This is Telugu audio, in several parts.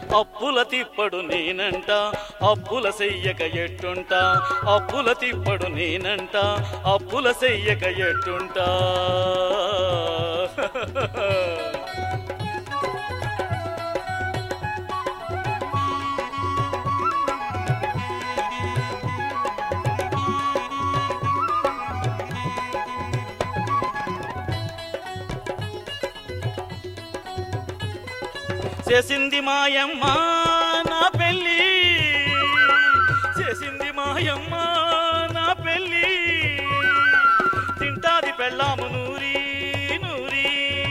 అప్పుల తిప్పడు నేనంట అప్పుల చెయ్యక ఎట్టుంట అప్పుల తిప్పడు నేనంట అప్పుల చెయ్యక ఎట్టుంటా చేసింది మాయమ్మ నా పెళ్ళి చేసింది మాయమ్మ నా పెళ్ళి తింటాది పెళ్ళాము నూరి నూరి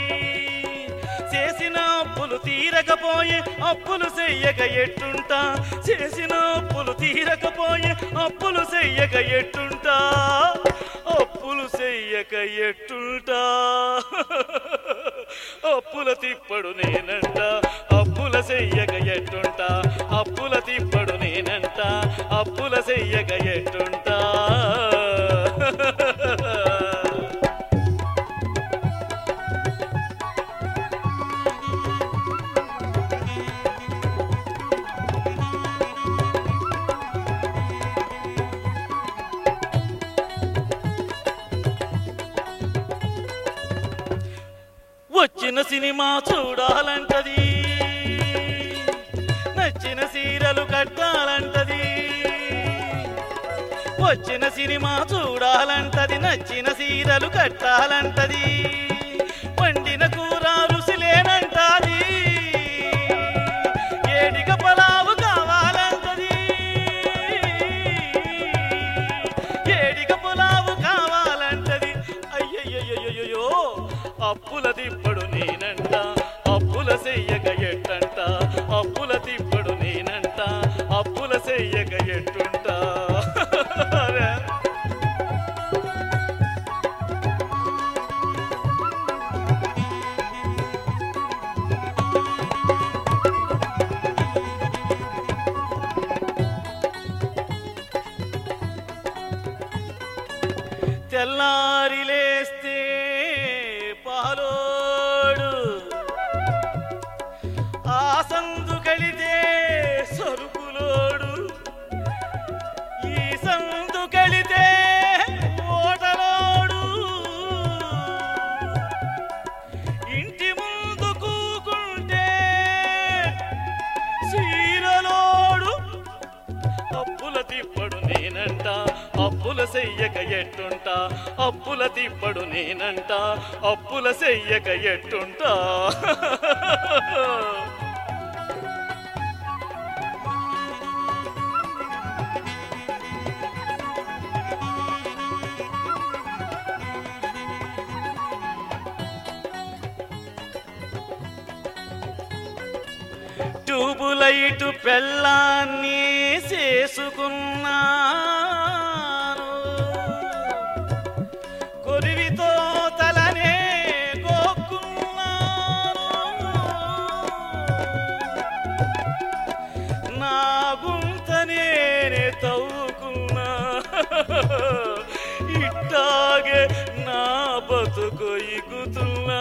చేసిన అప్పులు తీరకపోయే అప్పులు చెయ్యక ఎట్టుంటా చేసిన అప్పులు తీరకపోయే అప్పులు చెయ్యక ఎట్టుంటా అప్పులు చెయ్యక ఎట్టుంటా అప్పుల తిప్పడు నేనంట అప్పుల చెయ్యక ఎట్టుంటా అప్పుల తిప్పడు నేనంట అప్పుల చెయ్యక ఎట్టుంటా వచ్చిన సినిమా చూడాలంటది నచ్చిన సీరలు కట్టాలంటది వచ్చిన సినిమా చూడాలంటది నచ్చిన సీరలు కట్టాలంటది వండిన కూర రుసిలేనంటది ఏడిగ పలావు కావాలంటది ఏడిగ పులావు కావాలంటది అయ్యయ్యయ్యయ్యో అప్పుల తిప్పడు నేనంట అప్పుల చెయ్యక ఎట్టంట అప్పుల తిప్పడు నేనంట అప్పుల చెయ్యక ఎట్టుంటా తెల్లారి లేస్తే పాలోడు ఆ సందు కలితే సరుకులోడు ఈ సందు కలితే ఓటలోడు ఇంటి ముందు కూకుంటే సీరలోడు అప్పుల తిప్పడు నేనంట అప్పుల చెయ్యక ఎట్టుంటా అప్పుల తిప్పడు నేనంట అప్పుల చెయ్యక ఎట్టుంటా ట్యూబులైటు పెళ్ళాన్ని చేసుకున్నాను కొరివితో తలనే గోక్కున్నాను నా గుంత నేనే తవ్వుకున్నా ఇట్టాగే నా బతుకు ఇగుతున్నా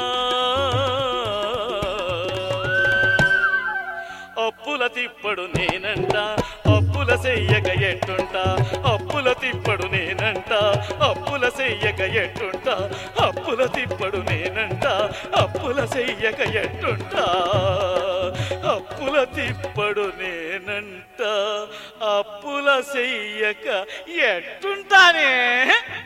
అప్పుల తిప్పడు నేనంట అప్పుల చెయ్యక ఎట్టుంటా అప్పుల తిప్పడు నేనంట అప్పుల చెయ్యక ఎట్టుంటా అప్పుల తిప్పడు నేనంట అప్పుల చెయ్యక ఎట్టుంటా అప్పుల తిప్పడు నేనంట అప్పుల చెయ్యక ఎట్టుంటానే